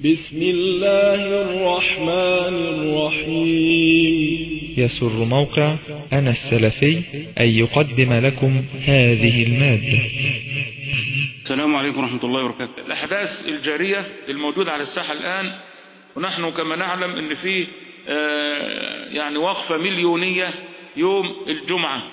بسم الله الرحمن الرحيم يسر موقع أنا السلفي أن يقدم لكم هذه المادة السلام عليكم ورحمة الله وبركاته الأحداث الجارية الموجودة على الساحة الآن ونحن كما نعلم أن فيه آه، يعني وقفة مليونية يوم الجمعة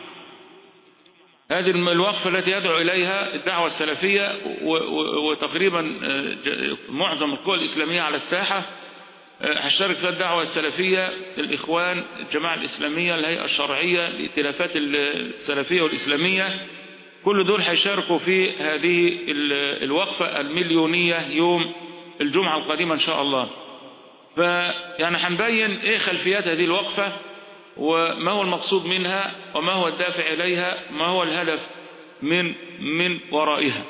هذه الوقفة التي يدعو إليها الدعوة السلفية و- و- وتقريبا آه، ج- معظم القوى الإسلامية على الساحة آه، هشترك فيها الدعوة السلفية الإخوان الجماعة الإسلامية الهيئة الشرعية الائتلافات السلفية والإسلامية كل دول هيشاركوا في هذه ال- الوقفة المليونية يوم الجمعة القادمة إن شاء الله فيعني هنبين إيه خلفيات هذه الوقفة وما هو المقصود منها وما هو الدافع إليها ما هو الهدف من من ورائها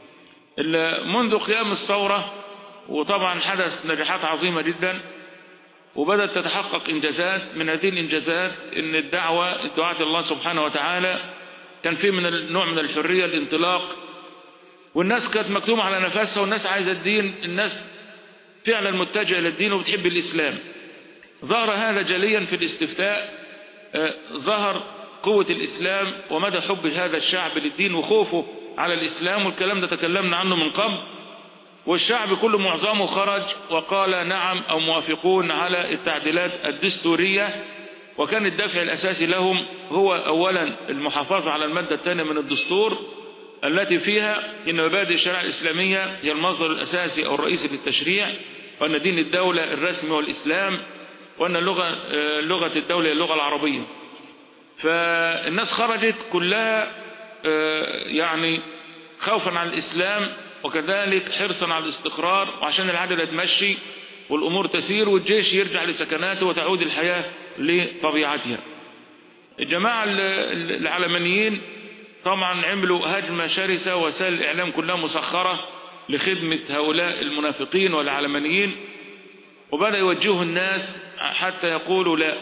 ال- منذ قيام الثورة وطبعا حدث نجاحات عظيمة جدا وبدأت تتحقق إنجازات من هذه الإنجازات إن الدعوة الدعاة الله سبحانه وتعالى كان في من النوع من الحرية الانطلاق والناس كانت مكتومة على نفسها والناس عايزة الدين الناس فعلا متجهة للدين وبتحب الإسلام ظهر هذا جليا في الاستفتاء آه، ظهر قوة الإسلام ومدى حب هذا الشعب للدين وخوفه على الإسلام والكلام ده تكلمنا عنه من قبل والشعب كله معظمه خرج وقال نعم أو موافقون على التعديلات الدستورية وكان الدافع الأساسي لهم هو أولا المحافظة على المادة الثانية من الدستور التي فيها إن مبادئ الشريعة الإسلامية هي المصدر الأساسي أو الرئيسي للتشريع وأن دين الدولة الرسمي هو الإسلام وأن اللغة آه، لغة الدولة هي اللغة العربية فالناس خرجت كلها آه، يعني خوفا على الإسلام وكذلك حرصا على الاستقرار وعشان العدل تمشي والأمور تسير والجيش يرجع لسكناته وتعود الحياة لطبيعتها الجماعة ال- ال- العلمانيين طبعا عملوا هجمة شرسة وسائل الإعلام كلها مسخرة لخدمة هؤلاء المنافقين والعلمانيين وبدأ يوجهوا الناس حتى يقولوا لا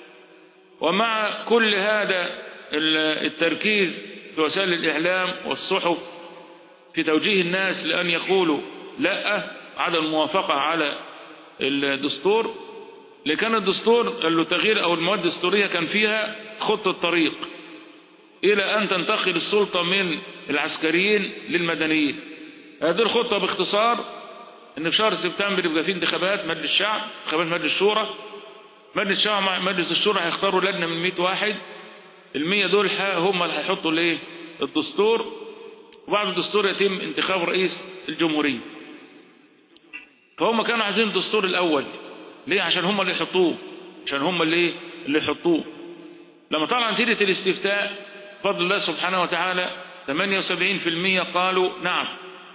ومع كل هذا ال- التركيز في وسائل الإعلام والصحف في توجيه الناس لأن يقولوا لا عدم الموافقة على الدستور لكان الدستور قال له تغيير أو المواد الدستورية كان فيها خط الطريق إلى أن تنتقل السلطة من العسكريين للمدنيين هذه الخطة باختصار ان في شهر سبتمبر يبقى في انتخابات مجلس الشعب انتخابات مجلس الشورى مجلس الشعب مع مجلس الشورى هيختاروا لجنه من 100 واحد ال 100 دول ح- هم اللي هيحطوا الايه الدستور وبعد الدستور يتم انتخاب رئيس الجمهوريه فهم كانوا عايزين الدستور الاول ليه عشان هم اللي يحطوه عشان هم اللي اللي يحطوه لما طلع نتيجه الاستفتاء بفضل الله سبحانه وتعالى 78% قالوا نعم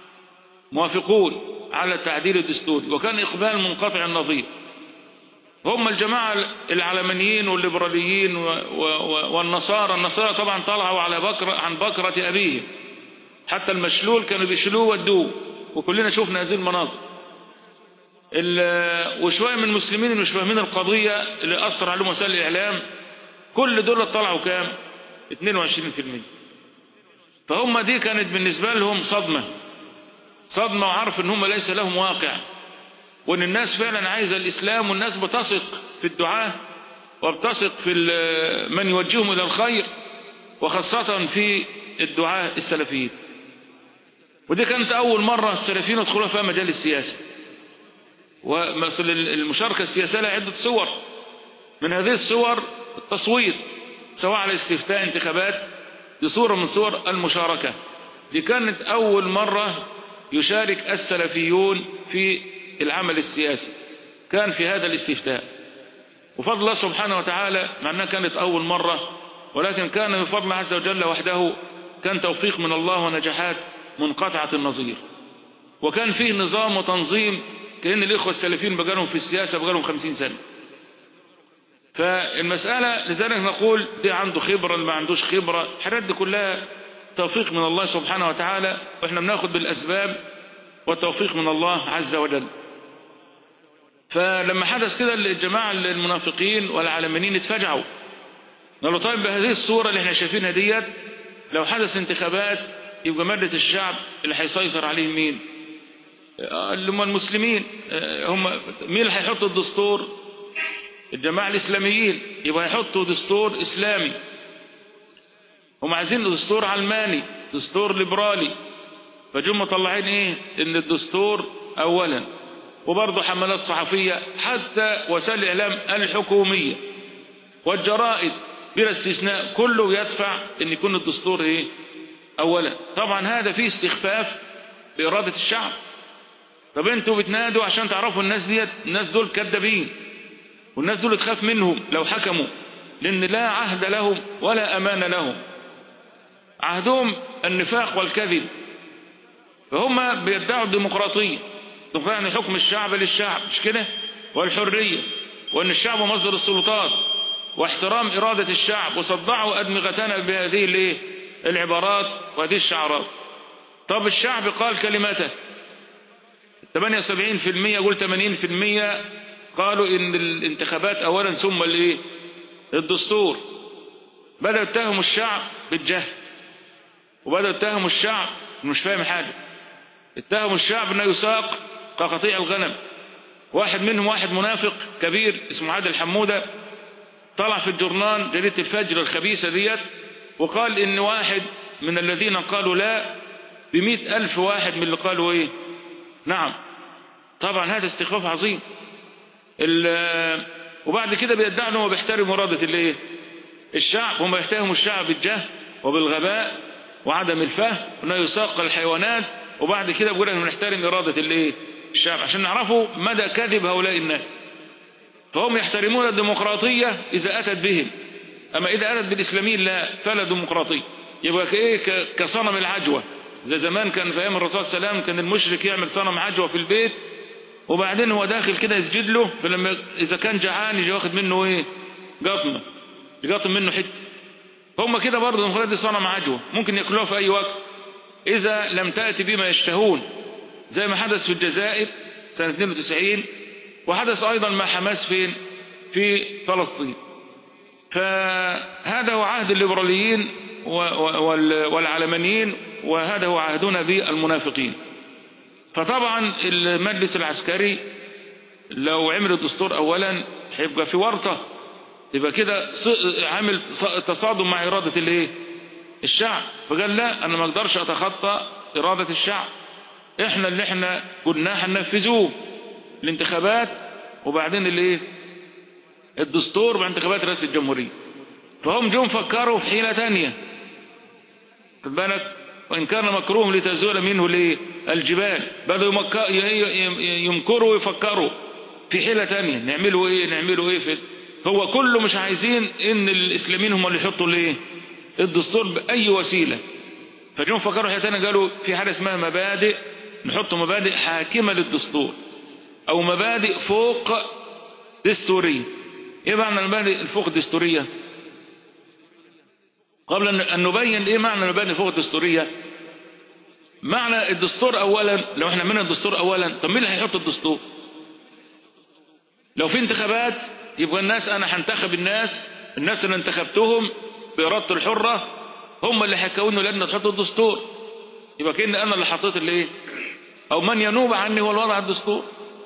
موافقون على التعديل الدستوري وكان إقبال منقطع النظير هم الجماعة العلمانيين والليبراليين و- و- والنصارى النصارى طبعا طلعوا على بكرة عن بكرة أبيهم حتى المشلول كانوا بيشلوه ودوه وكلنا شفنا هذه المناظر ال- وشوية من المسلمين اللي مش فاهمين القضية اللي أثر عليهم وسائل الإعلام كل دول طلعوا كام 22% فهم دي كانت بالنسبة لهم صدمة صدمة وعرف ان هم ليس لهم واقع وان الناس فعلا عايزة الاسلام والناس بتثق في الدعاة وبتثق في ال- من يوجههم الى الخير وخاصة في الدعاة السلفيين ودي كانت اول مرة السلفيين يدخلوا فيها مجال السياسة ومثل المشاركة السياسية لها عدة صور من هذه الصور التصويت سواء على استفتاء انتخابات دي صورة من صور المشاركة دي كانت أول مرة يشارك السلفيون في العمل السياسي كان في هذا الاستفتاء وفضل الله سبحانه وتعالى مع أنها كانت أول مرة ولكن كان بفضل الله عز وجل وحده كان توفيق من الله ونجاحات منقطعة النظير وكان فيه نظام وتنظيم كأن الإخوة السلفيين بقالهم في السياسة بقالهم خمسين سنة فالمسألة لذلك نقول دي عنده خبرة اللي ما عندوش خبرة الحاجات دي كلها توفيق من الله سبحانه وتعالى واحنا بناخد بالأسباب والتوفيق من الله عز وجل فلما حدث كده الجماعة المنافقين والعالمين اتفجعوا قالوا طيب بهذه الصورة اللي احنا شايفينها ديت لو حدث انتخابات يبقى مادة الشعب اللي هيسيطر عليه مين اللي هم المسلمين هم مين اللي هيحط الدستور الجماعة الإسلاميين يبقى يحطوا دستور إسلامي هم عايزين دستور علماني دستور ليبرالي فجم مطلعين ايه ان الدستور اولا وبرضه حملات صحفية حتى وسائل الاعلام الحكومية والجرائد بلا استثناء كله يدفع ان يكون الدستور ايه اولا طبعا هذا فيه استخفاف بارادة الشعب طب انتوا بتنادوا عشان تعرفوا الناس ديت الناس دول كذابين والناس دول تخاف منهم لو حكموا لان لا عهد لهم ولا امان لهم عهدهم النفاق والكذب فهم بيدعوا الديمقراطية يعني حكم الشعب للشعب مش كده والحرية وأن الشعب مصدر السلطات واحترام إرادة الشعب وصدعوا أدمغتنا بهذه الايه العبارات وهذه الشعارات طب الشعب قال كلمته 78% يقول 80% قالوا إن الانتخابات أولا ثم الايه الدستور بدأوا يتهموا الشعب بالجهل وبدأوا يتهموا الشعب مش فاهم حاجة اتهموا الشعب انه يساق كقطيع الغنم واحد منهم واحد منافق كبير اسمه عادل حمودة طلع في الجرنان جريدة الفجر الخبيثة ديت وقال ان واحد من الذين قالوا لا بمئة ألف واحد من اللي قالوا ايه نعم طبعا هذا استخفاف عظيم وبعد كده بيدعوا انه بيحترم مرادة الايه الشعب هم يتهموا الشعب بالجهل وبالغباء وعدم الفهم وانه يساق الحيوانات وبعد كده بيقول احنا نحترم إرادة الايه الشعب عشان نعرفوا مدى كذب هؤلاء الناس فهم يحترمون الديمقراطية إذا أتت بهم أما إذا أتت بالإسلاميين لا فلا ديمقراطية يبقى إيه كصنم العجوة زي زمان كان في أيام الرسول صلى الله عليه وسلم كان المشرك يعمل صنم عجوة في البيت وبعدين هو داخل كده يسجد له فلما إذا كان جعان يجي واخد منه إيه قطمة يقطم منه حتة هم كده برضه الديمقراطية دي صنم عجوة ممكن ياكلوها في أي وقت إذا لم تأتي بما يشتهون زي ما حدث في الجزائر سنة 92 وحدث أيضا مع حماس فين في فلسطين فهذا هو عهد الليبراليين والعلمانيين وهذا هو عهدنا بالمنافقين فطبعا المجلس العسكري لو عمل الدستور أولا هيبقى في ورطة يبقى كده عامل تصادم مع إرادة الايه الشعب فقال لا أنا ما أقدرش أتخطى إرادة الشعب إحنا اللي إحنا قلناه هننفذوه الانتخابات وبعدين الايه الدستور بعد انتخابات رئاسة الجمهورية فهم جم فكروا في حيلة تانية خد بالك وإن كان مكروه لتزول منه الايه الجبال بدأوا يمكروا ويفكروا في حيلة تانية نعملوا ايه نعملوا ايه في هو كله مش عايزين ان الاسلاميين هم اللي يحطوا الايه الدستور بأي وسيلة فجم فكروا حيلة تانية قالوا في حاجة اسمها مبادئ نحط مبادئ حاكمة للدستور او مبادئ فوق دستورية ايه معنى المبادئ الفوق الدستورية قبل ان نبين ايه معنى المبادئ فوق الدستورية معنى الدستور اولا لو احنا عملنا الدستور اولا طب مين اللي هيحط الدستور لو في انتخابات يبقى الناس انا هنتخب الناس الناس اللي انتخبتهم بارادته الحرة هم اللي هيكونوا لجنة تحط الدستور يبقى كأن انا اللي حطيت الايه او من ينوب عني هو الوضع الدستور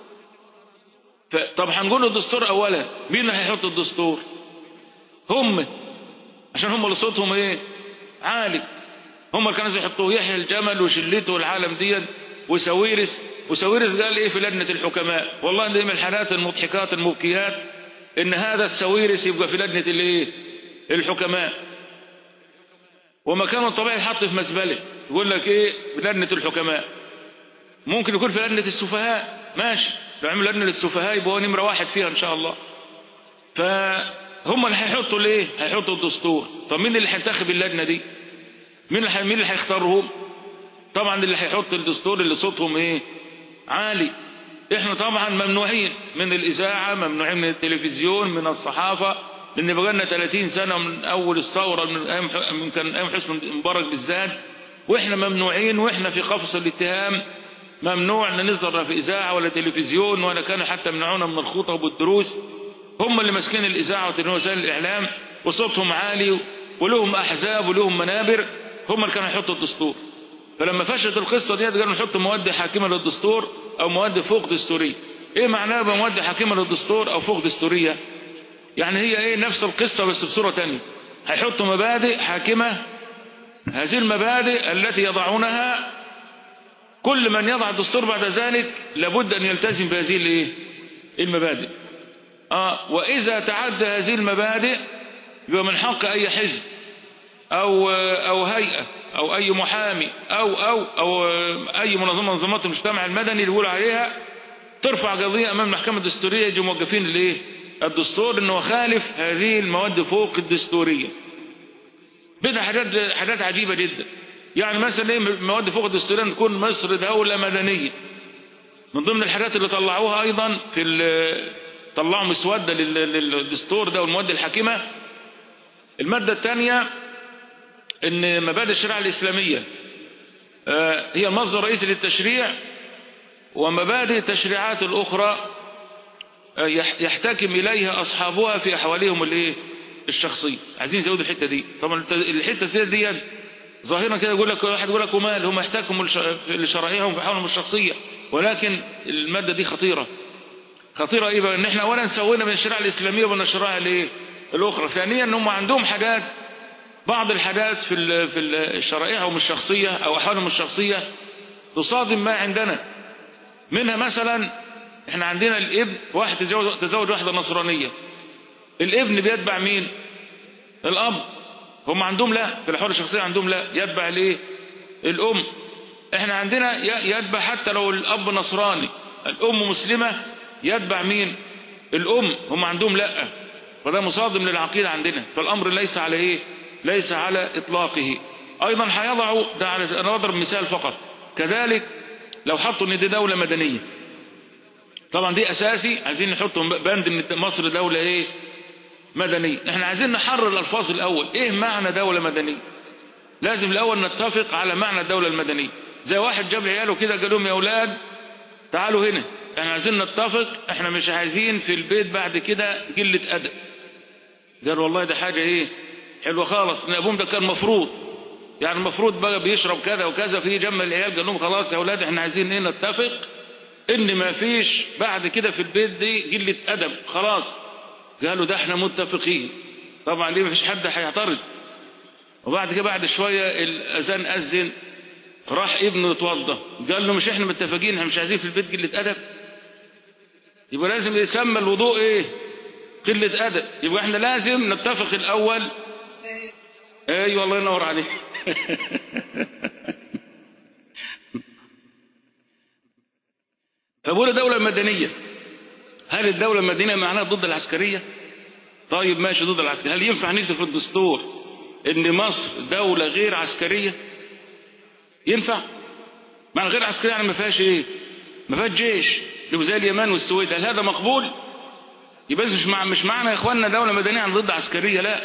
طب هنقول الدستور اولا مين اللي هيحط الدستور هم عشان هم اللي صوتهم ايه عالي هم اللي كانوا يحطوه يحيى الجمل وشلته والعالم ديت وسويرس وسويرس قال ايه في لجنة الحكماء والله دي من الحالات المضحكات المبكيات ان هذا السويرس يبقى في لجنة الايه الحكماء وما كان الطبيعي يحط في مزبله يقول لك ايه لجنة الحكماء ممكن يكون في لجنة السفهاء ماشي لو عملوا لجنة للسفهاء يبقى هو نمرة واحد فيها ان شاء الله فهم اللي هيحطوا الايه هيحطوا الدستور طب مين اللي هينتخب اللجنة دي مين اللي مين اللي هيختارهم طبعا اللي هيحط الدستور اللي صوتهم ايه عالي احنا طبعا ممنوعين من الاذاعة ممنوعين من التلفزيون من الصحافة لان بقالنا 30 سنة من اول الثورة من ايام من كان ايام حسن مبارك بالذات واحنا ممنوعين واحنا في قفص الاتهام ممنوع ان نظهر لا في اذاعة ولا تلفزيون ولا كانوا حتى منعونا من الخطب والدروس هم اللي ماسكين الاذاعة وسائل الاعلام وصوتهم عالي ولهم احزاب ولهم منابر هم اللي كانوا يحطوا الدستور فلما فشلت القصة دي قالوا نحط مواد حاكمة للدستور او مواد فوق دستورية ايه معناها بمواد حاكمة للدستور او فوق دستورية يعني هي ايه نفس القصة بس بصورة تانية هيحطوا مبادئ حاكمة هذه المبادئ التي يضعونها كل من يضع الدستور بعد ذلك لابد أن يلتزم بهذه الايه المبادئ آه وإذا تعدى هذه المبادئ يبقى من حق أي حزب أو أو هيئة أو أي محامي أو أو أو أي منظمة منظمات المجتمع المدني اللي بيقول عليها ترفع قضية أمام المحكمة الدستورية يجوا موقفين الإيه الدستور إنه خالف هذه المواد فوق الدستورية بدها حاجات حاجات عجيبة جدا يعني مثلا ايه مواد فوق الدستورية تكون مصر دولة مدنية من ضمن الحاجات اللي طلعوها ايضا في طلعوا مسودة للدستور ده والمواد الحاكمة المادة الثانية ان مبادئ الشريعة الاسلامية هي المصدر الرئيسي للتشريع ومبادئ التشريعات الاخرى يحتكم اليها اصحابها في احوالهم الايه الشخصية عايزين يزودوا الحتة دي طبعا الحتة دي دي ظاهرا كده يقول لك واحد يقول لك ومال هم يحتكموا لشرائعهم في حولهم الشخصية ولكن المادة دي خطيرة خطيرة ايه بقى ان احنا اولا سوينا بين الشريعة الاسلامية وبين الشرائع الايه الاخرى ثانيا ان هم عندهم حاجات بعض الحاجات في في شرائعهم الشخصية او احوالهم الشخصية تصادم ما عندنا منها مثلا احنا عندنا الابن واحد تزوج, تزوج واحدة نصرانية الابن بيتبع مين الاب هم عندهم لا في الحوار الشخصية عندهم لا يتبع الايه الام احنا عندنا يتبع حتى لو الاب نصراني الام مسلمة يتبع مين الام هم عندهم لا فده مصادم للعقيدة عندنا فالامر ليس على ايه ليس على اطلاقه ايضا هيضعوا ده على انا اضرب مثال فقط كذلك لو حطوا ان دي دولة مدنية طبعا دي اساسي عايزين نحطوا بند ان مصر دولة ايه مدنية احنا عايزين نحرر الالفاظ الاول ايه معنى دولة مدنية لازم الاول نتفق على معنى الدولة المدنية زي واحد جاب عياله كده قال لهم يا اولاد تعالوا هنا احنا عايزين نتفق احنا مش عايزين في البيت بعد كده قلة ادب قال والله ده حاجة ايه حلوة خالص ان ابوهم ده كان مفروض يعني المفروض بقى بيشرب كذا وكذا في جمع العيال قال لهم خلاص يا اولاد احنا عايزين ايه نتفق ان ما فيش بعد كده في البيت دي قلة ادب خلاص قالوا ده احنا متفقين طبعا ليه ما فيش حد هيعترض وبعد كده بعد شوية الاذان اذن راح ابنه يتوضى قال له مش احنا متفقين احنا مش عايزين في البيت قلة ادب يبقى لازم يسمى الوضوء ايه قلة ادب يبقى احنا لازم نتفق الاول ايوه الله ينور عليك فبقول دولة مدنية هل الدولة المدنية معناها ضد العسكرية طيب ماشي ضد العسكرية هل ينفع نكتب في الدستور ان مصر دولة غير عسكرية ينفع معنى غير عسكرية يعني ما فيهاش ايه ما فيهاش جيش اللي زي اليمن والسويد هل هذا مقبول يبقى مش مع مش معنى يا اخواننا دولة مدنية عن ضد عسكرية لا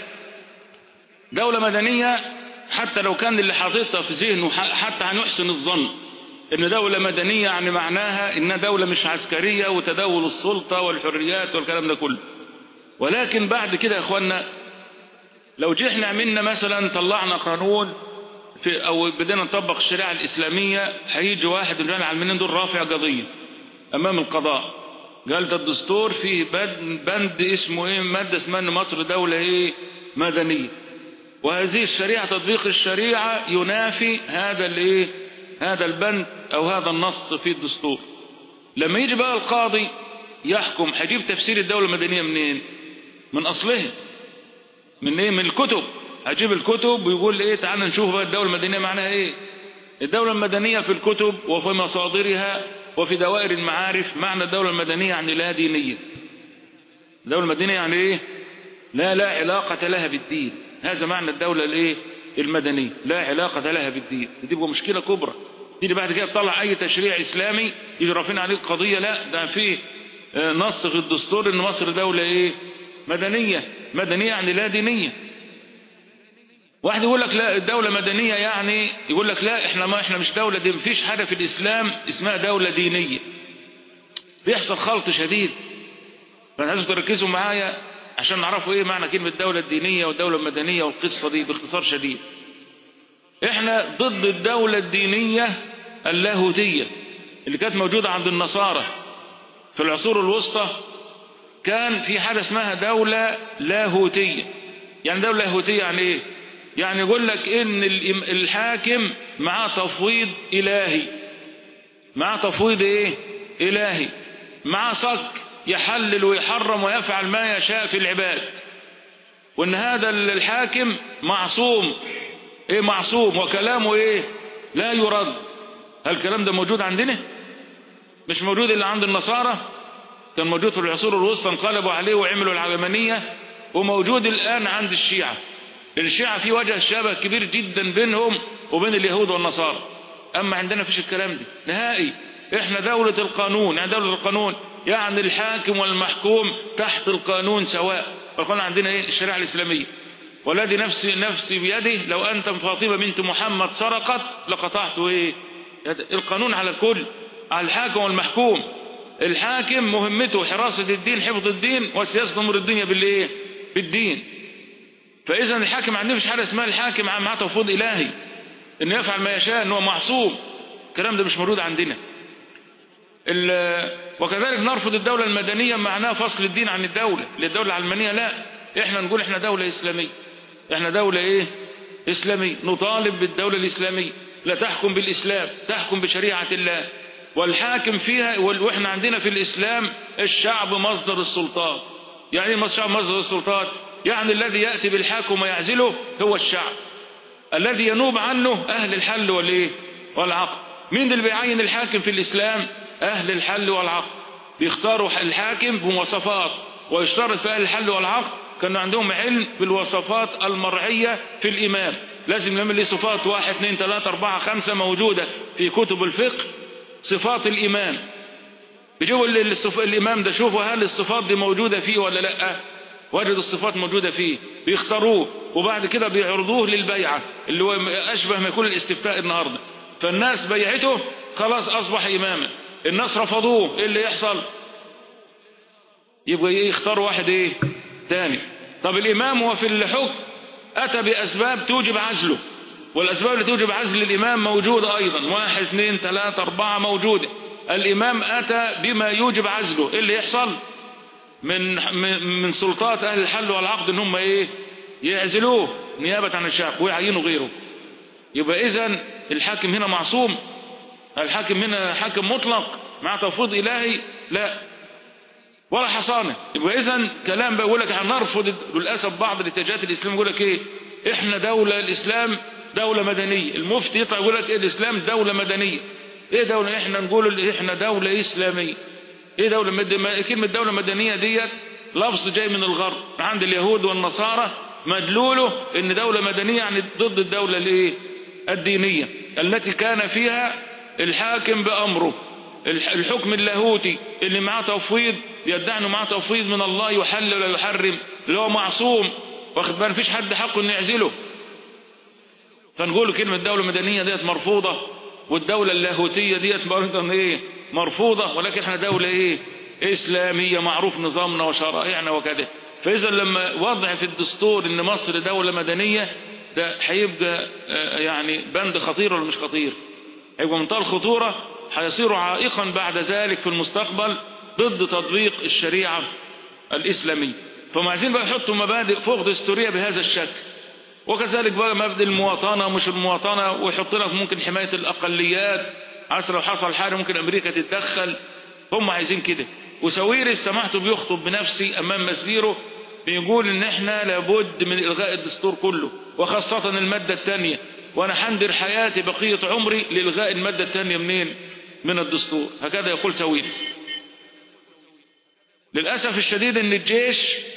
دولة مدنية حتى لو كان اللي حاططها في ذهنه حتى هنحسن الظن ان دولة مدنية يعني معناها انها دولة مش عسكرية وتداول السلطة والحريات والكلام ده كله ولكن بعد كده يا اخوانا لو جه احنا عملنا مثلا طلعنا قانون في او بدينا نطبق الشريعة الاسلامية هيجي واحد من الرجال العلمانيين دول رافع قضية امام القضاء قال ده الدستور فيه بند اسمه ايه مادة اسمها ان مصر دولة ايه مدنية وهذه الشريعة تطبيق الشريعة ينافي هذا الايه هذا البند او هذا النص في الدستور لما يجي بقى القاضي يحكم هيجيب تفسير الدولة المدنية منين من اصلها من ايه من الكتب هجيب الكتب ويقول ايه تعال نشوف بقى الدولة المدنية معناها ايه الدولة المدنية في الكتب وفي مصادرها وفي دوائر المعارف معنى الدولة المدنية يعني لا دينية الدولة المدنية يعني ايه لا لا علاقة لها بالدين هذا معنى الدولة الايه المدنية لا علاقة لها بالدين دي تبقى مشكلة كبرى دي بعد كده تطلع اي تشريع اسلامي يجي رافعين عليه قضية لا ده في نص في الدستور ان مصر دولة ايه مدنية مدنية يعني لا دينية واحد يقول لك لا الدولة مدنية يعني يقول لك لا احنا ما احنا مش دولة دي مفيش حاجة في الاسلام اسمها دولة دينية بيحصل خلط شديد فانا عايزكم تركزوا معايا عشان نعرفوا ايه معنى كلمة الدولة الدينية والدولة المدنية والقصة دي باختصار شديد احنا ضد الدولة الدينية اللاهوتية اللي كانت موجودة عند النصارى في العصور الوسطى كان في حاجة اسمها دولة لاهوتية يعني دولة لاهوتية يعني ايه يعني يقول لك ان الحاكم معاه تفويض الهي معاه تفويض ايه الهي معاه صك يحلل ويحرم ويفعل ما يشاء في العباد وان هذا الحاكم معصوم ايه معصوم وكلامه ايه لا يرد هل الكلام ده موجود عندنا مش موجود الا عند النصارى كان موجود في العصور الوسطى انقلبوا عليه وعملوا العلمانية وموجود الآن عند الشيعة الشيعة في وجه شبه كبير جدا بينهم وبين اليهود والنصارى أما عندنا فيش الكلام ده نهائي احنا دولة القانون يعني دولة القانون يعني الحاكم والمحكوم تحت القانون سواء القانون عندنا ايه الشريعة الإسلامية والذي نفسي نفسي بيده لو أنت فاطمة بنت محمد سرقت لقطعت ايه القانون على الكل على الحاكم والمحكوم الحاكم مهمته حراسة الدين حفظ الدين وسياسة أمور الدنيا بالإيه بالدين فإذا الحاكم عندنا مش حاجة اسمها الحاكم معاه تفويض إلهي إنه يفعل ما يشاء إنه معصوم الكلام ده مش موجود عندنا وكذلك نرفض الدولة المدنية معناها فصل الدين عن الدولة للدولة العلمانية لا احنا نقول احنا دولة إسلامية احنا دولة ايه إسلامية نطالب بالدولة الإسلامية لا تحكم بالإسلام تحكم بشريعة الله والحاكم فيها واحنا عندنا في الإسلام الشعب مصدر السلطات يعني ايه الشعب مصدر السلطات يعني الذي يأتي بالحاكم ويعزله هو الشعب الذي ينوب عنه أهل الحل والإيه والعقد مين اللي بيعين الحاكم في الإسلام أهل الحل والعقد بيختاروا الحاكم بمواصفات ويشترط في أهل الحل والعقد كانوا عندهم علم بالوصفات المرعية في الإمام لازم يعمل لي صفات واحد اثنين ثلاثة أربعة خمسة موجودة في كتب الفقه صفات الإمام بيجيبوا الصف... الإمام ده شوفوا هل الصفات دي موجودة فيه ولا لا وجدوا الصفات موجودة فيه بيختاروه وبعد كده بيعرضوه للبيعة اللي هو أشبه ما يكون الاستفتاء النهاردة فالناس بيعته خلاص أصبح إماما الناس رفضوه ايه اللي يحصل يبقى يختار واحد ايه تاني طب الإمام هو في الحكم أتى بأسباب توجب عزله والأسباب اللي توجب عزل الإمام موجودة أيضا واحد اثنين ثلاثة أربعة موجودة الإمام أتى بما يوجب عزله إيه اللي يحصل من من سلطات أهل الحل والعقد إن هم إيه يعزلوه نيابة عن الشعب ويعينوا غيره يبقى إذا الحاكم هنا معصوم الحاكم هنا حاكم مطلق مع تفويض إلهي لا ولا حصانة يبقى إذا كلام بقول لك هنرفض للأسف بعض الاتجاهات الإسلام يقول لك إيه إحنا دولة الإسلام دولة مدنية المفتي يطلع يقول لك إيه الإسلام دولة مدنية إيه دولة إحنا نقول إحنا دولة إسلامية إيه دولة مد... كلمة دولة مدنية ديت لفظ جاي من الغرب عند اليهود والنصارى مدلوله إن دولة مدنية يعني ضد الدولة الإيه الدينية التي كان فيها الحاكم بأمره الحكم اللاهوتي اللي معاه تفويض يدعي انه معاه تفويض من الله يحل ولا يحرم اللي هو معصوم واخد بالك مفيش حد حقه انه يعزله فنقول كلمة دولة مدنية ديت مرفوضة والدولة اللاهوتية ديت برضه ايه مرفوضة ولكن احنا دولة ايه اسلامية معروف نظامنا وشرائعنا وكذا فاذا لما وضع في الدستور ان مصر دولة مدنية ده هيبقى يعني بند خطير ولا مش خطير هيبقى منتهى الخطورة هيصير عائقا بعد ذلك في المستقبل ضد تطبيق الشريعة الإسلامية فهم عايزين بقى يحطوا مبادئ فوق دستورية بهذا الشكل وكذلك بقى مبدأ المواطنة مش المواطنة ويحط لك ممكن حماية الأقليات عسى لو حصل حاجة ممكن أمريكا تتدخل هم عايزين كده وسويرس سمعته بيخطب بنفسي أمام مسبيره بيقول إن إحنا لابد من إلغاء الدستور كله وخاصة المادة الثانية وأنا حندر حياتي بقية عمري لإلغاء المادة الثانية منين من الدستور هكذا يقول سويرس للأسف الشديد أن الجيش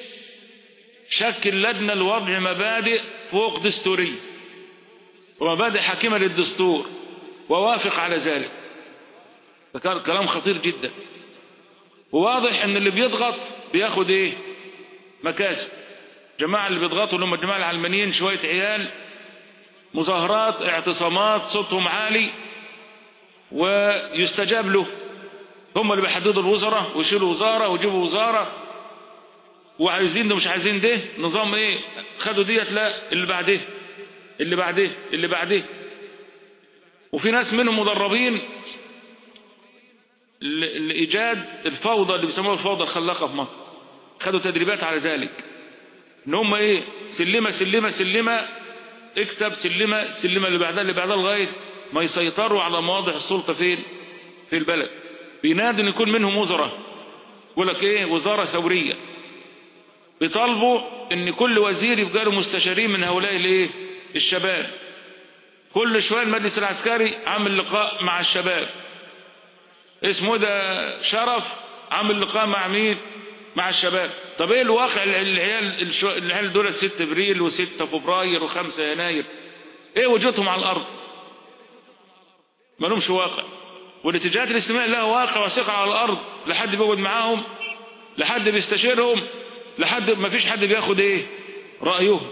شكل لجنة لوضع مبادئ فوق دستورية ومبادئ حاكمة للدستور ووافق على ذلك ده كلام خطير جدا وواضح ان اللي بيضغط بياخد ايه مكاسب جماعة اللي بيضغطوا اللي هم الجماعة العلمانيين شوية عيال مظاهرات اعتصامات صوتهم عالي ويستجاب له هم اللي بيحددوا الوزراء ويشيلوا وزارة ويجيبوا وزارة وعايزين ده مش عايزين ده نظام ايه خدوا ديت لا اللي بعده اللي بعده اللي بعده وفي ناس منهم مدربين ل- لإيجاد الفوضى اللي بيسموها الفوضى الخلاقة في مصر خدوا تدريبات على ذلك ان هم ايه سلمة سلمة سلمة اكسب سلمة السلمة اللي بعدها اللي بعدها لغاية ما يسيطروا على مواضع السلطة فين في البلد بينادوا ان يكون منهم وزراء يقول لك ايه وزارة ثورية بيطالبوا ان كل وزير يبقى له مستشارين من هؤلاء الايه الشباب كل شويه المجلس العسكري عامل لقاء مع الشباب اسمه ده شرف عامل لقاء مع مين مع الشباب طب ايه الواقع العيال الشو- العيال دول 6 ابريل و6 فبراير و5 يناير ايه وجودهم على الارض ما لهمش واقع والاتجاهات الاسلاميه لها واقع وثيقه على الارض لا حد بيقعد معاهم لا حد بيستشيرهم لا حد ما فيش حد بياخد ايه رايهم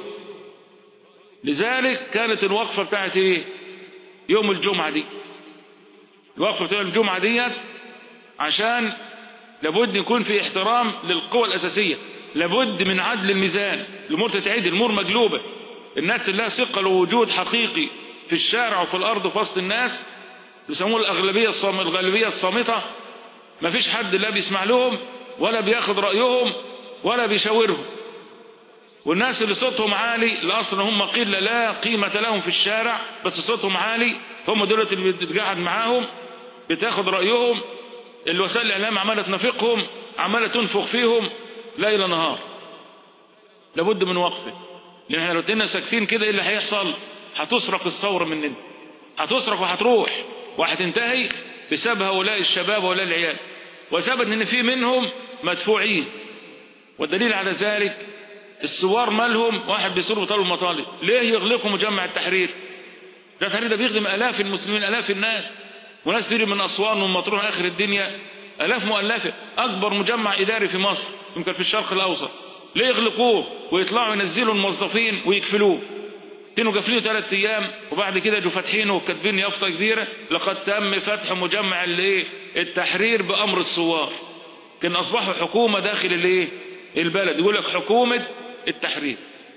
لذلك كانت الوقفه بتاعت ايه يوم الجمعه دي الوقفه بتاعت الجمعه ديت عشان لابد يكون في احترام للقوى الاساسيه لابد من عدل الميزان الامور تتعدل الامور مقلوبه الناس اللي لها ثقه لوجود حقيقي في الشارع وفي الارض وفي وسط الناس يسموه الاغلبيه الصام الغالبيه الصامته ما فيش حد لا بيسمع لهم ولا بياخد رايهم ولا بيشاورهم والناس اللي صوتهم عالي اللي اصلا هم قيل لا قيمه لهم في الشارع بس صوتهم عالي هم دول اللي بتقعد معاهم بتاخد رايهم الوسائل الاعلام عماله تنافقهم عماله تنفخ فيهم ليل نهار لابد من وقفه لان احنا لو تنا ساكتين كده ايه اللي هيحصل هتسرق الثوره مننا هتسرق وهتروح وهتنتهي بسبب هؤلاء الشباب وهؤلاء العيال وسبب ان في منهم مدفوعين والدليل على ذلك الثوار مالهم واحد بيصير بطالب مطالب ليه يغلقوا مجمع التحرير ده التحرير ده بيخدم الاف المسلمين الاف الناس وناس تيجي من اسوان ومن مطروح اخر الدنيا الاف مؤلفه اكبر مجمع اداري في مصر يمكن في الشرق الاوسط ليه يغلقوه ويطلعوا ينزلوا الموظفين ويقفلوه كانوا قافلينه ثلاث ايام وبعد كده يجوا فاتحينه وكاتبين يافطه كبيره لقد تم فتح مجمع الايه التحرير بامر الثوار كان اصبحوا حكومه داخل الايه البلد يقول لك حكومه التحرير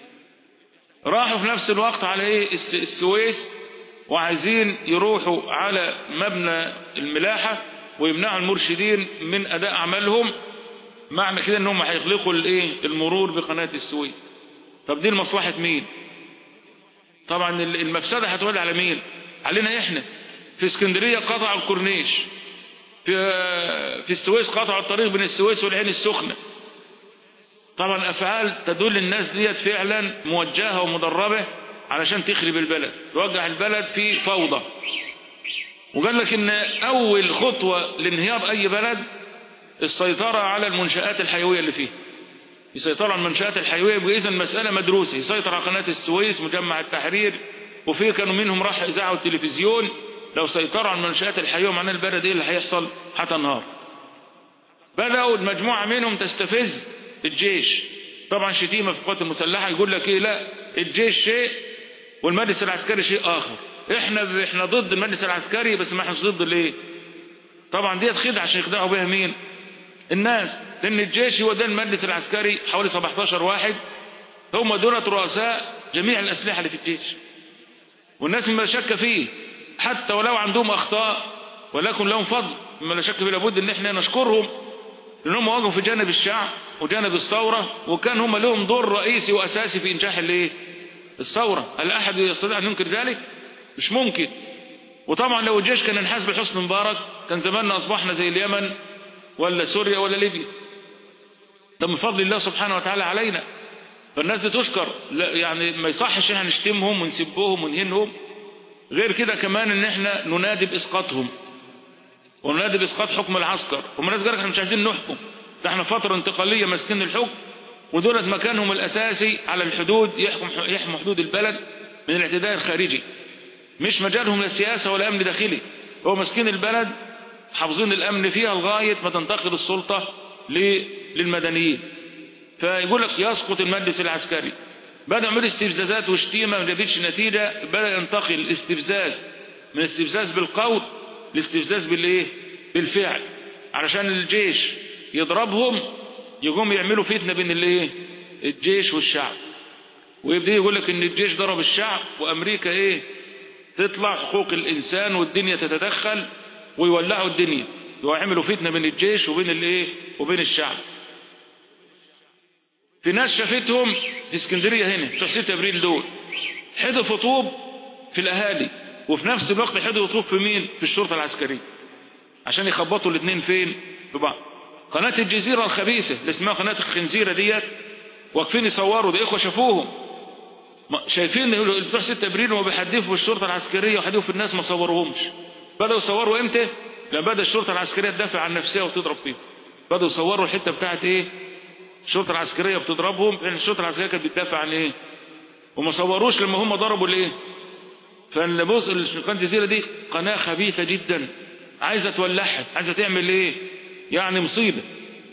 راحوا في نفس الوقت على ايه الس- السويس وعايزين يروحوا على مبنى الملاحه ويمنعوا المرشدين من اداء اعمالهم معنى كده انهم هيغلقوا الايه المرور بقناه السويس طب دي لمصلحه مين طبعا ال- المفسده هتولي على مين علينا احنا في اسكندريه قطعوا الكورنيش في في السويس قطعوا الطريق بين السويس والعين السخنه طبعا افعال تدل الناس ديت فعلا موجهه ومدربه علشان تخرب البلد توجه البلد في فوضى وقال لك ان اول خطوه لانهيار اي بلد السيطره على المنشات الحيويه اللي فيه يسيطر على المنشآت الحيوية يبقى إذا مسألة مدروسة يسيطر على قناة السويس مجمع التحرير وفي كانوا منهم راح إذاعة والتلفزيون لو سيطروا على المنشآت الحيوية معناه البلد إيه اللي هيحصل هتنهار بدأوا المجموعة منهم تستفز الجيش طبعا شتيمة في القوات المسلحة يقول لك إيه لا الجيش شيء والمجلس العسكري شيء آخر إحنا إحنا ضد المجلس العسكري بس ما إحنا ضد الإيه طبعا ديت خدعة عشان يخدعوا بها مين الناس لأن الجيش هو ده المجلس العسكري حوالي 17 واحد هم دولة رؤساء جميع الأسلحة اللي في الجيش والناس ما شك فيه حتى ولو عندهم أخطاء ولكن لهم فضل ما لا شك فيه لابد ان احنا نشكرهم لانهم وقفوا في جانب الشعب وجانب الثورة وكان هم لهم دور رئيسي وأساسي في إنجاح الايه الثورة هل أحد يستطيع أن ينكر ذلك مش ممكن وطبعا لو الجيش كان انحاز بحسن مبارك كان زماننا أصبحنا زي اليمن ولا سوريا ولا ليبيا ده من فضل الله سبحانه وتعالى علينا فالناس دي تشكر لا يعني ما يصحش احنا نشتمهم ونسبهم ونهينهم غير كده كمان ان احنا ننادي باسقاطهم وننادي باسقاط حكم العسكر هم الناس قالك احنا مش عايزين نحكم ده احنا فتره انتقاليه ماسكين الحكم ودولت مكانهم الاساسي على الحدود يحكم يحموا حدود البلد من الاعتداء الخارجي مش مجالهم لا سياسه ولا امن داخلي هو ماسكين البلد حافظين الامن فيها لغايه ما تنتقل السلطه للمدنيين فيقول لك يسقط المجلس العسكري بدأ يعمل استفزازات وشتيمة ما جابتش نتيجة بدأ ينتقل الاستفزاز من استفزاز بالقول لاستفزاز بالايه بالفعل علشان الجيش يضربهم يقوم يعملوا فتنة بين الايه الجيش والشعب ويبدأ يقول لك ان الجيش ضرب الشعب وامريكا ايه تطلع حقوق الانسان والدنيا تتدخل ويولعوا الدنيا وعملوا فتنة بين الجيش وبين الايه وبين الشعب في ناس شافتهم في اسكندرية هنا بتوع 6 ابريل دول حدفوا طوب في الاهالي وفي نفس الوقت حدفوا طوب في مين في الشرطة العسكرية عشان يخبطوا الاثنين فين في بعض قناة الجزيرة الخبيثة اللي اسمها قناة الخنزيرة ديت واقفين يصوروا ده اخوة شافوهم ما- شايفين يقولوا بتوع 6 ابريل وما بيحدفوا في الشرطة العسكرية وحدفوا في الناس ما صوروهمش بدأوا يصوروا امتى لما بدأ الشرطة العسكرية تدافع عن نفسها وتضرب فيهم بدأوا يصوروا الحتة بتاعت ايه الشرطة العسكرية بتضربهم لأن الشرطة العسكرية كانت بتدافع عن ايه وما صوروش لما هم ضربوا الايه فالبص قناة الجزيرة دي قناة خبيثة جدا عايزة تولعها عايزة تعمل ايه يعني مصيبة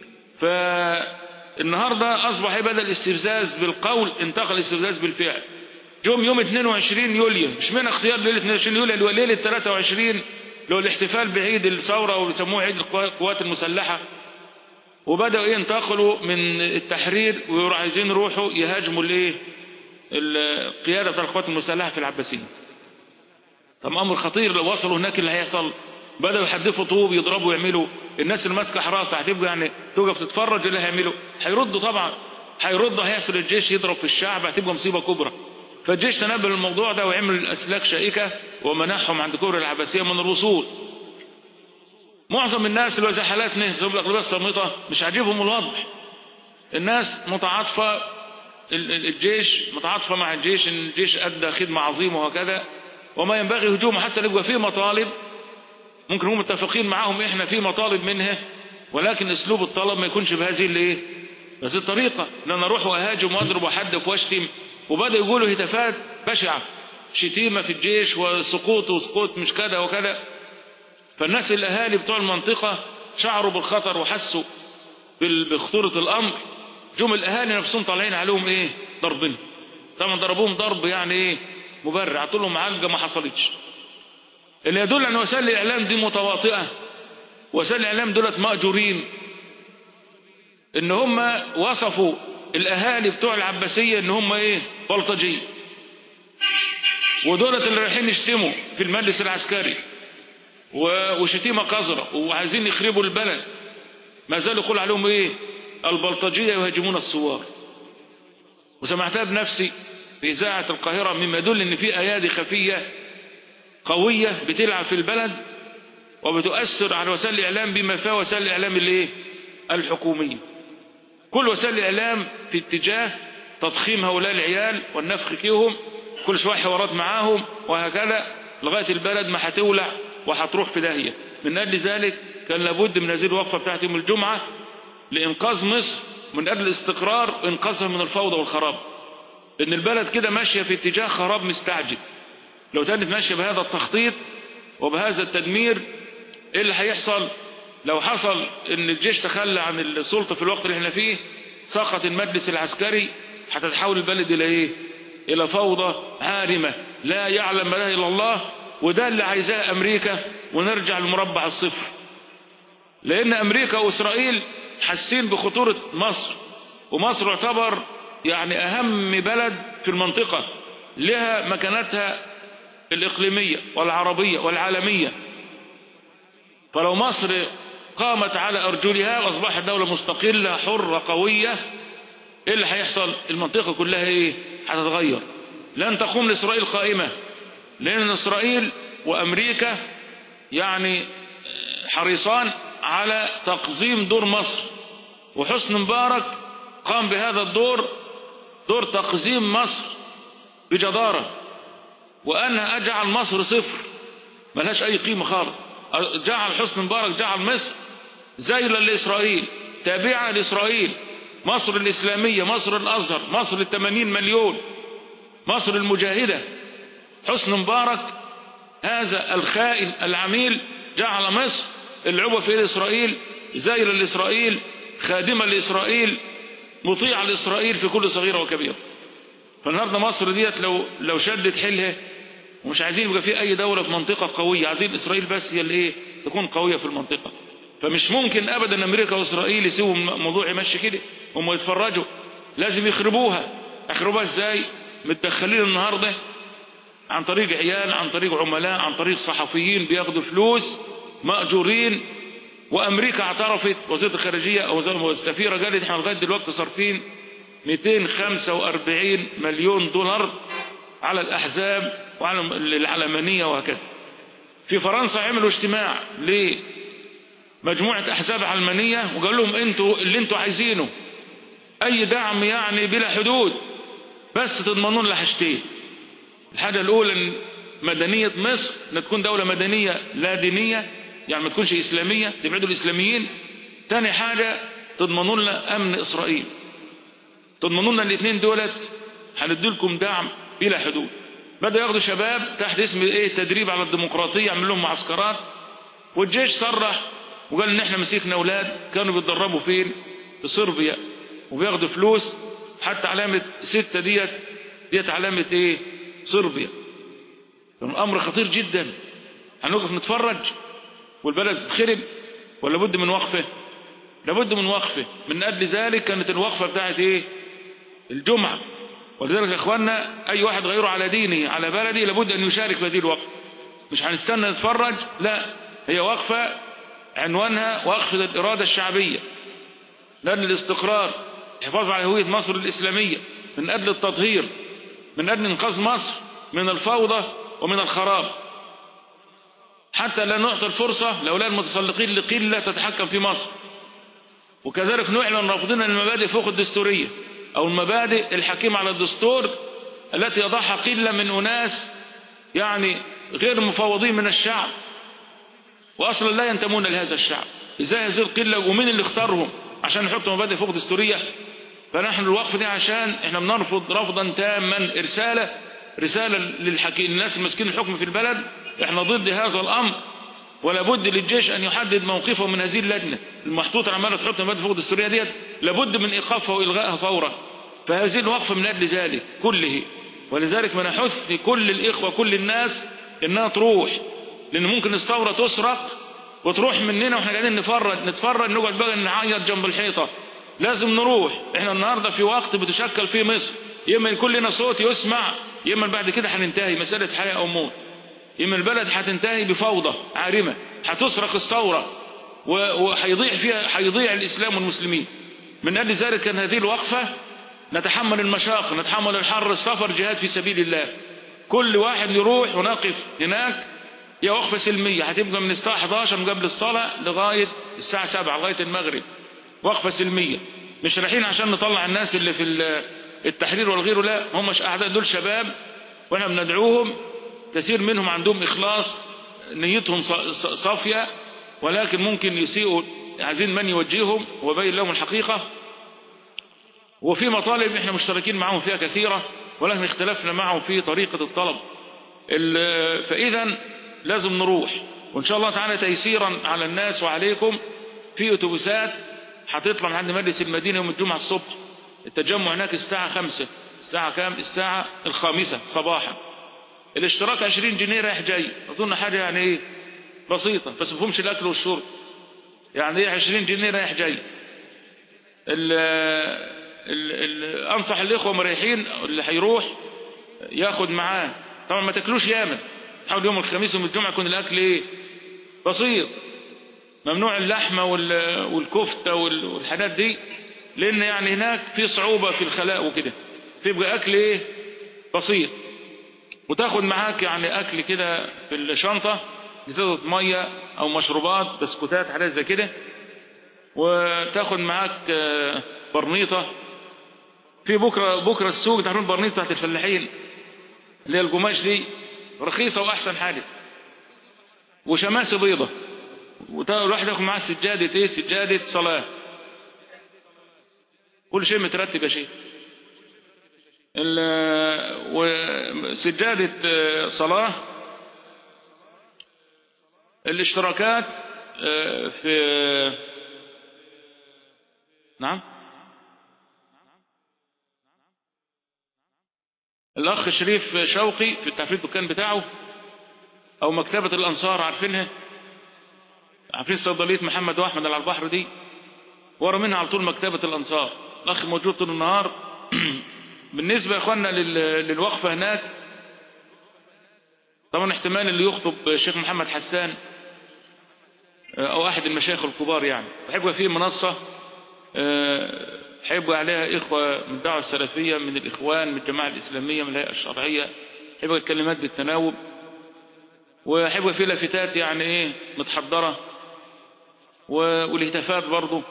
فالنهاردة أصبح إيه بدل الاستفزاز بالقول انتقل الاستفزاز بالفعل يوم يوم 22 يوليو مش من اختيار ليلة 22 يوليو اللي هو ليلة 23 اللي هو الاحتفال بعيد الثورة وبيسموه عيد القوات المسلحة وبدأوا ايه ينتقلوا من التحرير ويروحوا عايزين يروحوا يهاجموا الايه القيادة بتاع القوات المسلحة في العباسية طب امر خطير لو وصلوا هناك اللي هيحصل بدأوا يحدفوا طوب يضربوا يعملوا الناس اللي ماسكه حراسه هتبقى يعني توقف تتفرج اللي هيعملوا هيردوا طبعا هيردوا هيحصل الجيش يضرب في الشعب هتبقى مصيبه كبرى فالجيش تنبه للموضوع ده ويعمل اسلاك شائكه ومنعهم عند كبر العباسيه من الوصول معظم الناس اللي زي حالاتنا زي الاغلبيه الصامته مش عاجبهم الوضع الناس متعاطفه ال- ال- الجيش متعاطفه مع الجيش ان الجيش ادى خدمه عظيمه وهكذا وما ينبغي هجومه حتى لو يبقى فيه مطالب ممكن هم متفقين معاهم احنا في مطالب منها ولكن اسلوب الطلب ما يكونش بهذه الايه بس الطريقه ان انا اروح واهاجم واضرب واحدف واشتم وبدا يقولوا هتافات بشعه شتيمه في الجيش وسقوط وسقوط مش كذا وكذا فالناس الاهالي بتوع المنطقه شعروا بالخطر وحسوا بال- بخطوره الامر جم الاهالي نفسهم طالعين عليهم ايه ضربنا طبعا ضربوهم ضرب يعني ايه مبرع عطوا لهم علقه ما حصلتش اللي يدل ان وسائل الاعلام دي متواطئه وسائل الاعلام دولت ماجورين ان هم وصفوا الاهالي بتوع العباسيه ان هم ايه بلطجيه ودولت اللي رايحين يشتموا في المجلس العسكري و- وشتيمه قذره وعايزين يخربوا البلد ما زالوا يقول عليهم ايه البلطجيه يهاجمون الثوار وسمعتها بنفسي في اذاعه القاهره مما يدل ان في ايادي خفيه قوية بتلعب في البلد وبتؤثر على وسائل الإعلام بما فيها وسائل الإعلام الايه الحكومية كل وسائل الإعلام في اتجاه تضخيم هؤلاء العيال والنفخ فيهم كل شوية حوارات معاهم وهكذا لغاية البلد ما هتولع وهتروح في داهية من أجل ذلك كان لابد من هذه الوقفة بتاعت يوم الجمعة لإنقاذ مصر من أجل الاستقرار وإنقاذها من الفوضى والخراب لأن البلد كده ماشية في اتجاه خراب مستعجل لو كانت ماشية بهذا التخطيط وبهذا التدمير ايه اللي هيحصل لو حصل ان الجيش تخلى عن السلطة في الوقت اللي احنا فيه سقط المجلس العسكري هتتحول البلد الى ايه الى فوضى عارمة لا يعلم ما لها الا الله وده اللي عايزاه امريكا ونرجع لمربع الصفر لان امريكا واسرائيل حاسين بخطورة مصر ومصر يعتبر يعني اهم بلد في المنطقة لها مكانتها الإقليمية والعربية والعالمية فلو مصر قامت على أرجلها وأصبحت دولة مستقلة حرة قوية إيه اللي هيحصل المنطقة كلها إيه هتتغير لن تقوم لإسرائيل قائمة لأن إسرائيل وأمريكا يعني حريصان على تقزيم دور مصر وحسن مبارك قام بهذا الدور دور تقزيم مصر بجدارة وأنا أجعل مصر صفر ملهاش أي قيمة خالص جعل حسن مبارك جعل مصر زيلا لإسرائيل تابعة لإسرائيل مصر الإسلامية مصر الأزهر مصر الثمانين مليون مصر المجاهدة حسن مبارك هذا الخائن العميل جعل مصر العبة في إسرائيل زيلا لإسرائيل خادمة لإسرائيل مطيعة لإسرائيل في كل صغيرة وكبيرة فالنهارده مصر ديت لو لو شدت حيلها ومش عايزين يبقى في اي دوله في منطقه قويه عايزين اسرائيل بس هي اللي ايه تكون قويه في المنطقه فمش ممكن ابدا امريكا واسرائيل يسيبوا الموضوع يمشي كده هم يتفرجوا لازم يخربوها يخربوها ازاي متدخلين النهارده عن طريق عيال عن طريق عملاء عن طريق صحفيين بياخدوا فلوس مأجورين وامريكا اعترفت وزيره الخارجيه او السفيره قالت احنا لغايه دلوقتي صارفين 245 مليون دولار على الاحزاب وعلى العلمانيه وهكذا في فرنسا عملوا اجتماع لمجموعه احزاب علمانيه وقال لهم انتوا اللي انتوا عايزينه اي دعم يعني بلا حدود بس تضمنون لنا حاجتين الحاجه الاولى ان مدنيه مصر ان تكون دوله مدنيه لا دينيه يعني ما تكونش اسلاميه تبعدوا الاسلاميين تاني حاجه تضمنوا لنا امن اسرائيل تضمنوا لنا الاثنين دولت هندي لكم دعم بلا حدود بدأ ياخدوا شباب تحت اسم ايه تدريب على الديمقراطية يعمل لهم معسكرات والجيش صرح وقال ان احنا مسكنا اولاد كانوا بيتدربوا فين في صربيا وبياخدوا فلوس حتى علامة ستة ديت ديت علامة ايه صربيا الامر خطير جدا هنوقف نتفرج والبلد تتخرب ولا بد من وقفه لابد من وقفه من اجل ذلك كانت الوقفه بتاعت ايه الجمعه ولذلك يا اخواننا اي واحد غيره على دينه على بلدي لابد ان يشارك في هذه الوقفه مش هنستنى نتفرج لا هي وقفه عنوانها وقفه الاراده الشعبيه لان الاستقرار الحفاظ على هويه مصر الاسلاميه من اجل التطهير من اجل انقاذ مصر من الفوضى ومن الخراب حتى لا نعطي الفرصه لاولاد المتسلقين لقله تتحكم في مصر وكذلك نعلن رافضين المبادئ فوق الدستورية أو المبادئ الحكيمة على الدستور التي يضعها قلة من أناس يعني غير مفوضين من الشعب وأصلا لا ينتمون لهذا الشعب إزاي هذه القلة ومين اللي اختارهم عشان يحطوا مبادئ فوق دستورية فنحن الوقف دي عشان احنا بنرفض رفضا تاما رسالة رسالة للحكي الناس المسكين الحكم في البلد احنا ضد هذا الأمر ولا بد للجيش أن يحدد موقفه من هذه اللجنة المحطوطة عمالة تحط مبادئ فوق الدستورية ديت لابد من إيقافها وإلغائها فورا فهذه الوقفة من أجل ذلك كله ولذلك ما نحث لكل الإخوة كل الناس إنها تروح لأن ممكن الثورة تسرق وتروح مننا واحنا قاعدين نفرج نتفرج نقعد بقى نعيط جنب الحيطة لازم نروح احنا النهاردة في وقت بتشكل فيه مصر يا اما يكون لنا صوت يسمع يا اما بعد كده هننتهي مسألة حياة أو موت إما البلد هتنتهي بفوضى عارمة هتسرق الثورة وهيضيع فيها هيضيع الإسلام والمسلمين من أجل ذلك كان هذه الوقفة نتحمل المشاق نتحمل الحر السفر جهاد في سبيل الله كل واحد يروح ونقف هناك هي وقفة سلمية هتبقى من الساعة 11 من قبل الصلاة لغاية الساعة 7 لغاية المغرب وقفة سلمية مش رايحين عشان نطلع الناس اللي في التحرير والغيره لا هم أعداء دول شباب واحنا بندعوهم كثير منهم عندهم إخلاص نيتهم صافية ولكن ممكن يسيئوا عايزين من يوجههم وبين لهم الحقيقة وفي مطالب احنا مشتركين معهم فيها كثيرة ولكن اختلفنا معهم في طريقة الطلب فإذا لازم نروح وإن شاء الله تعالى تيسيرا على الناس وعليكم في أتوبيسات هتطلع من عند مجلس المدينة يوم الجمعة الصبح التجمع هناك الساعة خمسة الساعة كام الساعة الخامسة صباحا الاشتراك 20 جنيه رايح جاي اظن حاجه يعني ايه بسيطه بس مفهومش الاكل والشرب يعني ايه 20 جنيه رايح جاي ال ال ال انصح الاخوه مريحين اللي هيروح ياخد معاه طبعا ما تاكلوش ياما حاول يوم الخميس ويوم الجمعه يكون الاكل ايه بسيط ممنوع اللحمه والكفته والحاجات دي لان يعني هناك في صعوبه في الخلاء وكده فيبقى اكل ايه بسيط وتاخد معاك يعني اكل كده في الشنطة ازازة مية او مشروبات بسكوتات حاجات زي كده وتاخد معاك برنيطة في بكرة بكرة السوق تعرفون برنيطة بتاعت الفلاحين اللي هي القماش دي رخيصة واحسن حاجة وشماسي بيضة والواحد ياخد معاه سجادة ايه سجادة صلاة كل شيء مترتب يا شيخ وسجادة صلاة الاشتراكات في نعم الأخ شريف شوقي في التعريف الدكان بتاعه أو مكتبة الأنصار عارفينها عارفين صيدلية محمد وأحمد على البحر دي ورا منها على طول مكتبة الأنصار الأخ موجود طول النهار بالنسبة يا اخوانا للوقفة هناك طبعا احتمال اللي يخطب الشيخ محمد حسان أو أحد المشايخ الكبار يعني وهيبقى في منصة هيبقى عليها إخوة من الدعوة السلفية من الإخوان من الجماعة الإسلامية من الهيئة الشرعية هيبقى كلمات بالتناوب وهيبقى في لافتات يعني إيه متحضرة والهتافات برضه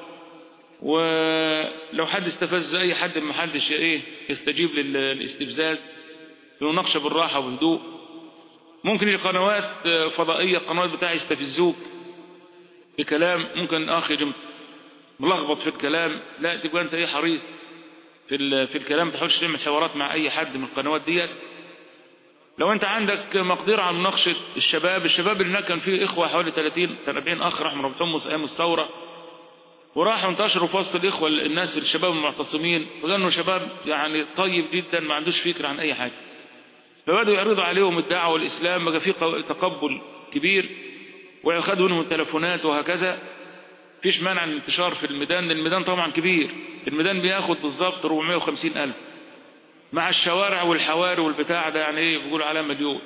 ولو حد استفز أي حد ما حدش إيه يستجيب للاستفزاز المناقشة بالراحة وبهدوء ممكن يجي قنوات فضائية قنوات بتاع يستفزوك بكلام ممكن أخ يجي ملخبط في الكلام لا تبقى أنت إيه حريص في في الكلام تحاولش تعمل حوارات مع أي حد من القنوات ديت لو أنت عندك مقدرة على مناقشة الشباب الشباب اللي هناك كان فيه إخوة حوالي 30 40 أخ راحوا ربطهم أيام الثورة وراحوا انتشروا في وسط الإخوة الناس الشباب المعتصمين فكانوا شباب يعني طيب جدا ما عندوش فكرة عن أي حاجة فبدأوا يعرضوا عليهم الدعوة والإسلام بقى في تقبل كبير ويأخذوا منهم التلفونات وهكذا فيش مانع الانتشار في الميدان الميدان طبعا كبير الميدان بياخد بالظبط 450 ألف مع الشوارع والحواري والبتاع ده يعني ايه بيقولوا عليها مليون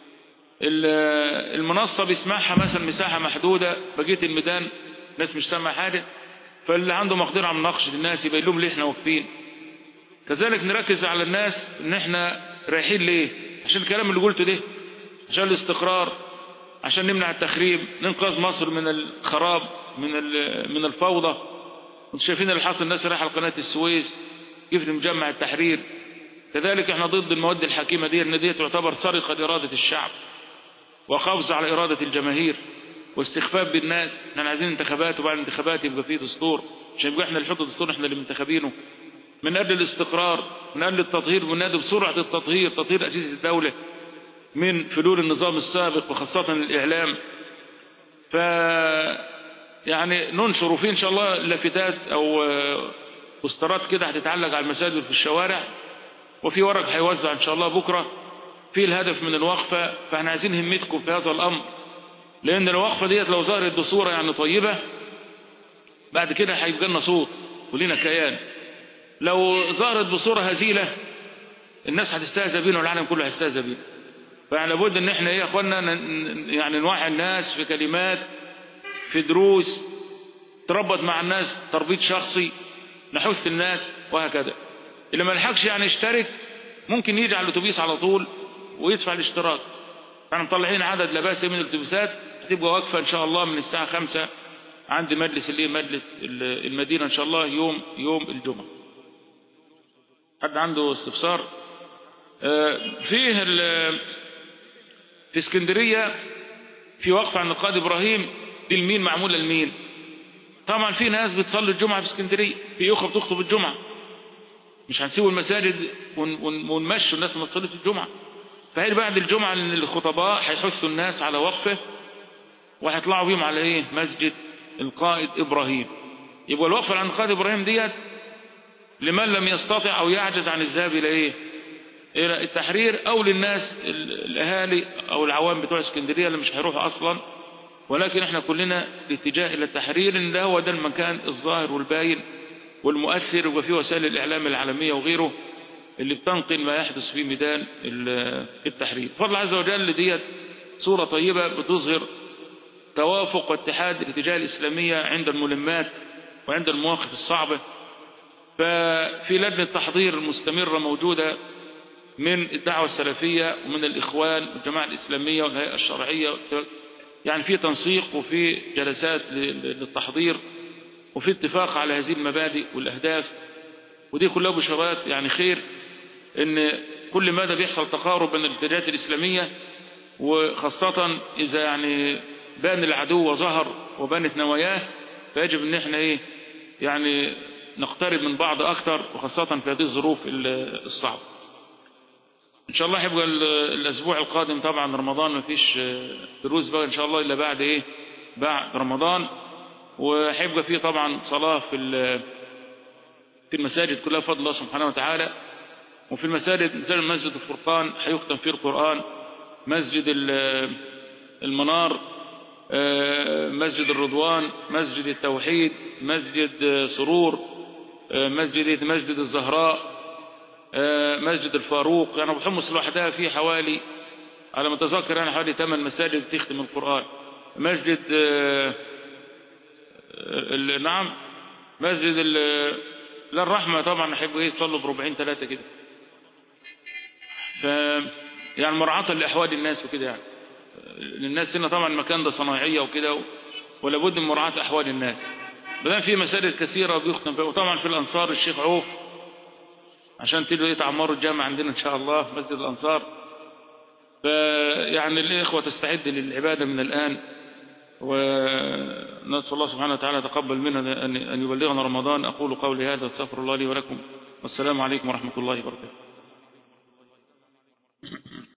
المنصة بيسمعها مثلا مساحة محدودة بقية الميدان ناس مش سامع حاجة فاللي عنده مقدرة على مناقشة الناس يبين لهم ليه احنا واقفين كذلك نركز على الناس ان احنا رايحين ليه عشان الكلام اللي قلته ده عشان الاستقرار عشان نمنع التخريب ننقذ مصر من الخراب من من الفوضى انتوا شايفين اللي حصل الناس رايحه لقناه السويس كيف مجمع التحرير كذلك احنا ضد المواد الحكيمه دي ان دي تعتبر سرقه لاراده الشعب وقفز على اراده الجماهير واستخفاف بالناس احنا عايزين انتخابات وبعد الانتخابات يبقى فيه دستور عشان يبقى احنا اللي نحط دستور احنا اللي منتخبينه من اجل الاستقرار من اجل التطهير بننادي بسرعه التطهير تطهير اجهزه الدوله من فلول النظام السابق وخاصه الاعلام ف يعني ننشر وفي ان شاء الله لافتات او بوسترات كده هتتعلق على المساجد في الشوارع وفي ورق هيوزع ان شاء الله بكره في الهدف من الوقفه فاحنا عايزين همتكم في هذا الامر لان الوقفه ديت لو ظهرت بصوره يعني طيبه بعد كده هيبقى لنا صوت ولينا كيان لو ظهرت بصوره هزيله الناس هتستهزأ بينا والعالم كله هيستهزأ بينا فيعني لابد ان احنا ايه يا اخوانا يعني نوعي الناس في كلمات في دروس تربط مع الناس تربيط شخصي نحث الناس وهكذا اللي ما لحقش يعني يشترك ممكن يجي على الاتوبيس على طول ويدفع الاشتراك احنا مطلعين عدد لا باس من الاتوبيسات هتبقى واقفه ان شاء الله من الساعه 5 عند مجلس اللي مجلس المدينه ان شاء الله يوم يوم الجمعه حد عنده استفسار فيه في اسكندريه في وقفه عند القائد ابراهيم دي لمين معموله لمين طبعا في ناس بتصلي الجمعه في اسكندريه في اخوه بتخطب الجمعه مش هنسيب المساجد ونمشوا الناس ما تصليش الجمعه فهي بعد الجمعه ان الخطباء هيحثوا الناس على وقفه وهيطلعوا بيهم على ايه مسجد القائد ابراهيم يبقى الوقفه عند القائد ابراهيم ديت لمن لم يستطع او يعجز عن الذهاب الى ايه الى التحرير او للناس الاهالي او العوام بتوع اسكندريه اللي مش هيروحوا اصلا ولكن احنا كلنا الاتجاه الى التحرير ان ده هو ده المكان الظاهر والباين والمؤثر وفي وسائل الاعلام العالميه وغيره اللي بتنقل ما يحدث في ميدان التحرير فضل عز وجل ديت صوره طيبه بتظهر توافق واتحاد الاتجاه الاسلاميه عند الملمات وعند المواقف الصعبه ففي لجنه تحضير مستمره موجوده من الدعوه السلفيه ومن الاخوان والجماعه الاسلاميه والهيئه الشرعيه يعني في تنسيق وفي جلسات للتحضير وفي اتفاق على هذه المبادئ والأهداف ودي كلها بشارات يعني خير ان كل مدى بيحصل تقارب بين الاتجاهات الإسلامية وخاصة إذا يعني بان العدو وظهر وبانت نواياه فيجب ان احنا ايه يعني نقترب من بعض أكثر وخاصة في هذه الظروف الصعبة ان شاء الله هيبقى الاسبوع القادم طبعا رمضان ما فيش دروس بقى ان شاء الله الا بعد ايه بعد رمضان وهيبقى فيه طبعا صلاه في في المساجد كلها بفضل الله سبحانه وتعالى وفي المساجد مثل مسجد الفرقان هيختم فيه القران مسجد المنار مسجد الرضوان مسجد التوحيد مسجد سرور مسجد مسجد الزهراء مسجد الفاروق يعني ابو حمص لوحدها فيه حوالي على ما اتذكر يعني حوالي ثمان مساجد تختم القرآن مسجد ال- نعم مسجد ال- لا الرحمة طبعا أحب إيه تصلوا بربعين ثلاثة كده ف يعني مراعاة لأحوال الناس وكده يعني الناس هنا طبعا المكان ده صناعية وكده ولا بد من مراعاة أحوال الناس بدل في مساجد كثيرة بيختم فيها وطبعا في الأنصار الشيخ عوف عشان تلو ايه تعمروا الجامع عندنا إن شاء الله في مسجد الأنصار فيعني الإخوة تستعد للعبادة من الآن ونسأل الله سبحانه وتعالى يتقبل منا أن أن يبلغنا رمضان أقول قولي هذا واستغفر الله لي ولكم والسلام عليكم ورحمة الله وبركاته